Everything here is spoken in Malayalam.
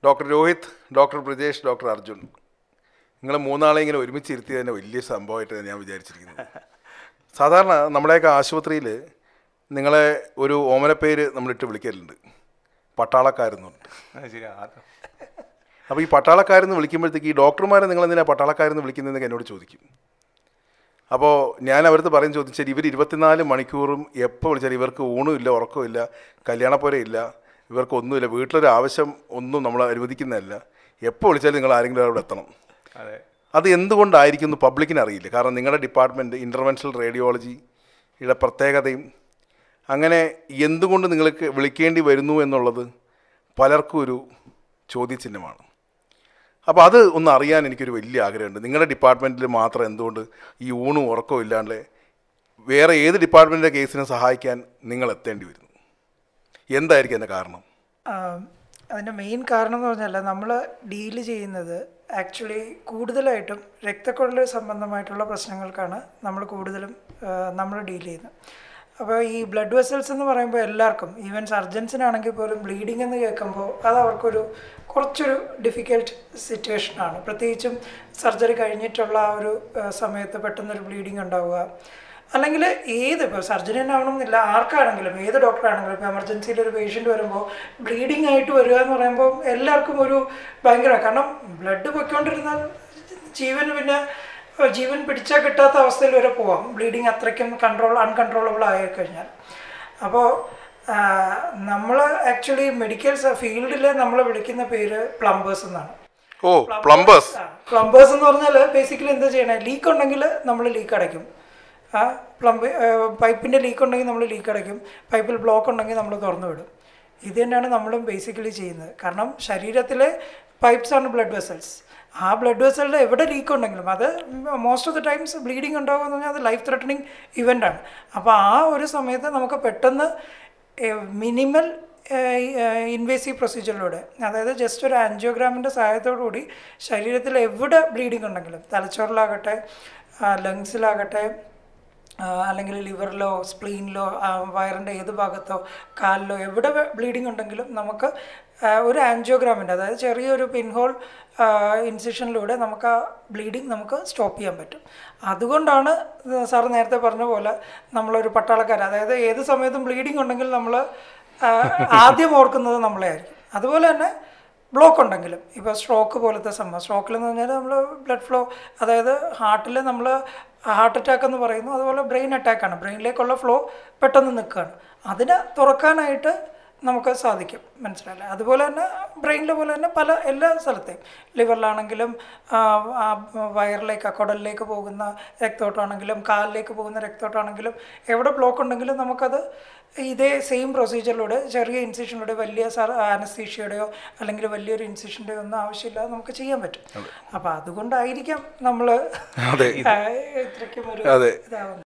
doctor Rohit doctor Brijesh doctor Arjun നിങ്ങൾ മൂന്നാളെ ഇങ്ങനെ ഒരുമിച്ച് ഇരുത്തിയത് തന്നെ വലിയ സംഭവമായിട്ട് ഞാൻ വിചാരിച്ചിരിക്കുന്നത് സാധാരണ നമ്മുടെയൊക്കെ ആശുപത്രിയിൽ നിങ്ങളെ ഒരു ഓമനപ്പേര് നമ്മളിട്ട് വിളിക്കലുണ്ട് പട്ടാളക്കാരെന്നുണ്ട് അത് ശരി ആദ്യം അപ്പോൾ ഈ പട്ടാളക്കാരെന്ന് വിളിക്കുമ്പോഴത്തേക്ക് ഈ ഡോക്ടർമാരെ നിങ്ങൾ എന്തിനാണ് പട്ടാളക്കാരെന്ന് വിളിക്കുന്നതെന്നൊക്കെ എന്നോട് ചോദിക്കും അപ്പോൾ ഞാൻ അവരടുത്ത് പറയും ചോദിച്ചാൽ ഇവർ ഇരുപത്തിനാല് മണിക്കൂറും എപ്പോൾ വിളിച്ചാലും ഇവർക്ക് ഊണുമില്ല ഉറക്കമില്ല കല്യാണപ്പുരയില്ല ഇവർക്കൊന്നുമില്ല വീട്ടിലൊരു ആവശ്യം ഒന്നും നമ്മൾ അനുവദിക്കുന്നതല്ല എപ്പോൾ വിളിച്ചാലും നിങ്ങൾ ആരെങ്കിലും അവിടെ എത്തണം അതെ അത് എന്തുകൊണ്ടായിരിക്കും എന്ന് പബ്ലിക്കിന് അറിയില്ല കാരണം നിങ്ങളുടെ ഡിപ്പാർട്ട്മെൻറ്റ് ഇൻ്റർവെൻഷണൽ റേഡിയോളജിയുടെ പ്രത്യേകതയും അങ്ങനെ എന്തുകൊണ്ട് നിങ്ങൾക്ക് വിളിക്കേണ്ടി വരുന്നു എന്നുള്ളത് പലർക്കും ഒരു ചോദ്യചിഹ്നമാണ് അപ്പോൾ അത് ഒന്ന് അറിയാൻ എനിക്കൊരു വലിയ ആഗ്രഹമുണ്ട് നിങ്ങളുടെ ഡിപ്പാർട്ട്മെൻറ്റിൽ മാത്രം എന്തുകൊണ്ട് ഈ ഊണും ഉറക്കവും ഇല്ലാണ്ട് വേറെ ഏത് ഡിപ്പാർട്ട്മെൻറ്റിൻ്റെ കേസിനെ സഹായിക്കാൻ നിങ്ങൾ എത്തേണ്ടി വരുന്നു എന്തായിരിക്കും അതിൻ്റെ കാരണം ആം, അതിൻ്റെ മെയിൻ കാരണം എന്ന് പറഞ്ഞാൽ നമ്മൾ ഡീല് ചെയ്യുന്നത് ആക്ച്വലി കൂടുതലായിട്ടും രക്തക്കുഴൽ സംബന്ധമായിട്ടുള്ള പ്രശ്നങ്ങൾക്കാണ് നമ്മൾ കൂടുതലും നമ്മൾ ഡീൽ ചെയ്യുന്നത് അപ്പോൾ ഈ ബ്ലഡ് വെസൽസ് എന്ന് പറയുമ്പോൾ എല്ലാവർക്കും ഈവൻ സർജൻസിനാണെങ്കിൽ പോലും ബ്ലീഡിംഗ് എന്ന് കേൾക്കുമ്പോൾ അത് അവർക്കൊരു കുറച്ചൊരു ഡിഫിക്കൽട്ട് സിറ്റുവേഷനാണ് പ്രത്യേകിച്ചും സർജറി കഴിഞ്ഞിട്ടുള്ള ആ ഒരു ആ, സമയത്ത് പെട്ടെന്നൊരു ബ്ലീഡിങ് ഉണ്ടാവുക അല്ലെങ്കിൽ ഏത് ഇപ്പോൾ സർജറി തന്നെ ആവണമെന്നില്ല ആർക്കാണെങ്കിലും ഏത് ഡോക്ടറാണെങ്കിലും ഇപ്പോൾ എമർജൻസിയിൽ ഒരു പേഷ്യൻ്റ് വരുമ്പോൾ ബ്ലീഡിങ് ആയിട്ട് വരിക എന്ന് പറയുമ്പോൾ എല്ലാവർക്കും ഒരു ഭയങ്കര കാരണം ബ്ലഡ് പൊയ്ക്കൊണ്ടിരുന്നാൽ ജീവൻ പിന്നെ ഏഹ്, ജീവൻ പിടിച്ചാൽ കിട്ടാത്ത അവസ്ഥയിൽ വരെ പോവാം ബ്ലീഡിങ് അത്രയ്ക്കും കൺട്രോൾ അൺകൺട്രോളബിൾ ആയി കഴിഞ്ഞാൽ അപ്പോൾ നമ്മൾ ആക്ച്വലി മെഡിക്കൽ ഫീൽഡിൽ നമ്മൾ വിളിക്കുന്ന പേര് പ്ലംബേഴ്സ് എന്നാണ് ഓ പ്ലംബേഴ്സ് പ്ലംബേഴ്സ് എന്ന് പറഞ്ഞാൽ ബേസിക്കലി എന്താ ചെയ്യണേ ലീക്ക് ഉണ്ടെങ്കിൽ നമ്മൾ ലീക്ക് അടയ്ക്കും ആ പ്ലംബ് പൈപ്പിൻ്റെ ലീക്ക് ഉണ്ടെങ്കിൽ നമ്മൾ ലീക്ക് അടയ്ക്കും പൈപ്പിൽ ബ്ലോക്ക് ഉണ്ടെങ്കിൽ നമ്മൾ തുറന്നു വിടും ഇത് തന്നെയാണ് നമ്മളും ബേസിക്കലി ചെയ്യുന്നത് കാരണം ശരീരത്തിലെ പൈപ്പ്സ് ആണ് ബ്ലഡ് വെസൽസ് ആ ബ്ലഡ് വെസലിൽ എവിടെ ലീക്ക് ഉണ്ടെങ്കിലും അത് most of the times bleeding ഉണ്ടാകുമെന്ന് പറഞ്ഞാൽ അത് ലൈഫ് ത്രെട്ടനിങ് ഇവൻ്റ് ആണ് അപ്പോൾ ആ ഒരു സമയത്ത് നമുക്ക് പെട്ടെന്ന് മിനിമൽ ഇൻവേസീവ് പ്രൊസീജിയറിലൂടെ അതായത് ജസ്റ്റ് ഒരു ആൻജിയോഗ്രാമിൻ്റെ സഹായത്തോടു കൂടി ശരീരത്തിൽ എവിടെ ബ്ലീഡിംഗ് ഉണ്ടെങ്കിലും തലച്ചോറിലാകട്ടെ ലങ്സിലാകട്ടെ അല്ലെങ്കിൽ ലിവറിലോ സ്പ്ലീനിലോ വയറിൻ്റെ ഏത് ഭാഗത്തോ കാലിലോ എവിടെ ബ്ലീഡിംഗ് ഉണ്ടെങ്കിലും നമുക്ക് ആ, ഒരു ആൻജിയോഗ്രാമിൻ്റെ അതായത് ചെറിയൊരു പിൻഹോൾ ഇൻസിഷനിലൂടെ നമുക്ക് ആ ബ്ലീഡിങ് നമുക്ക് സ്റ്റോപ്പ് ചെയ്യാൻ പറ്റും അതുകൊണ്ടാണ് സാർ നേരത്തെ പറഞ്ഞ പോലെ നമ്മളൊരു പട്ടാളക്കാർ അതായത് ഏത് സമയത്തും ബ്ലീഡിംഗ് ഉണ്ടെങ്കിൽ നമ്മൾ ആദ്യം ഓർക്കുന്നത് നമ്മളെ ആയിരിക്കും അതുപോലെ തന്നെ ബ്ലോക്ക് ഉണ്ടെങ്കിലും ഇപ്പോൾ സ്ട്രോക്ക് പോലത്തെ സംഭവം സ്ട്രോക്കിലെന്ന് പറഞ്ഞാൽ നമ്മൾ ബ്ലഡ് ഫ്ലോ അതായത് ഹാർട്ടിൽ നമ്മൾ ഹാർട്ട് അറ്റാക്ക് എന്ന് പറയുന്നു അതുപോലെ ബ്രെയിൻ അറ്റാക്കാണ് ബ്രെയിനിലേക്കുള്ള ഫ്ലോ പെട്ടെന്ന് നിൽക്കുകയാണ് അതിനെ തുറക്കാനായിട്ട് നമുക്ക് സാധിക്കും മനസ്സിലായില്ലേ അതുപോലെ തന്നെ ബ്രെയിനിലെ പോലെ തന്നെ പല എല്ലാ സ്ഥലത്തെയും ലിവറിലാണെങ്കിലും ആ, ആ വയറിലേക്ക് കുടലിലേക്ക് പോകുന്ന രക്തോട്ടമാണെങ്കിലും കാലിലേക്ക് പോകുന്ന രക്തോട്ടമാണെങ്കിലും എവിടെ ബ്ലോക്ക് ഉണ്ടെങ്കിലും നമുക്കത് ഇതേ സെയിം പ്രൊസീജിയറിലൂടെ ചെറിയ ഇൻസിഷനിലൂടെ വലിയ സർ അനസ്തീഷ്യയുടെയോ അല്ലെങ്കിൽ വലിയൊരു ഇൻസിഷൻ്റെയോ ഒന്നും ആവശ്യമില്ലാതെ നമുക്ക് ചെയ്യാൻ പറ്റും അപ്പോൾ അതുകൊണ്ടായിരിക്കാം നമ്മൾ അതെ ഇത്രയ്ക്കും ഒരു അതെ ഇതാവുന്നത്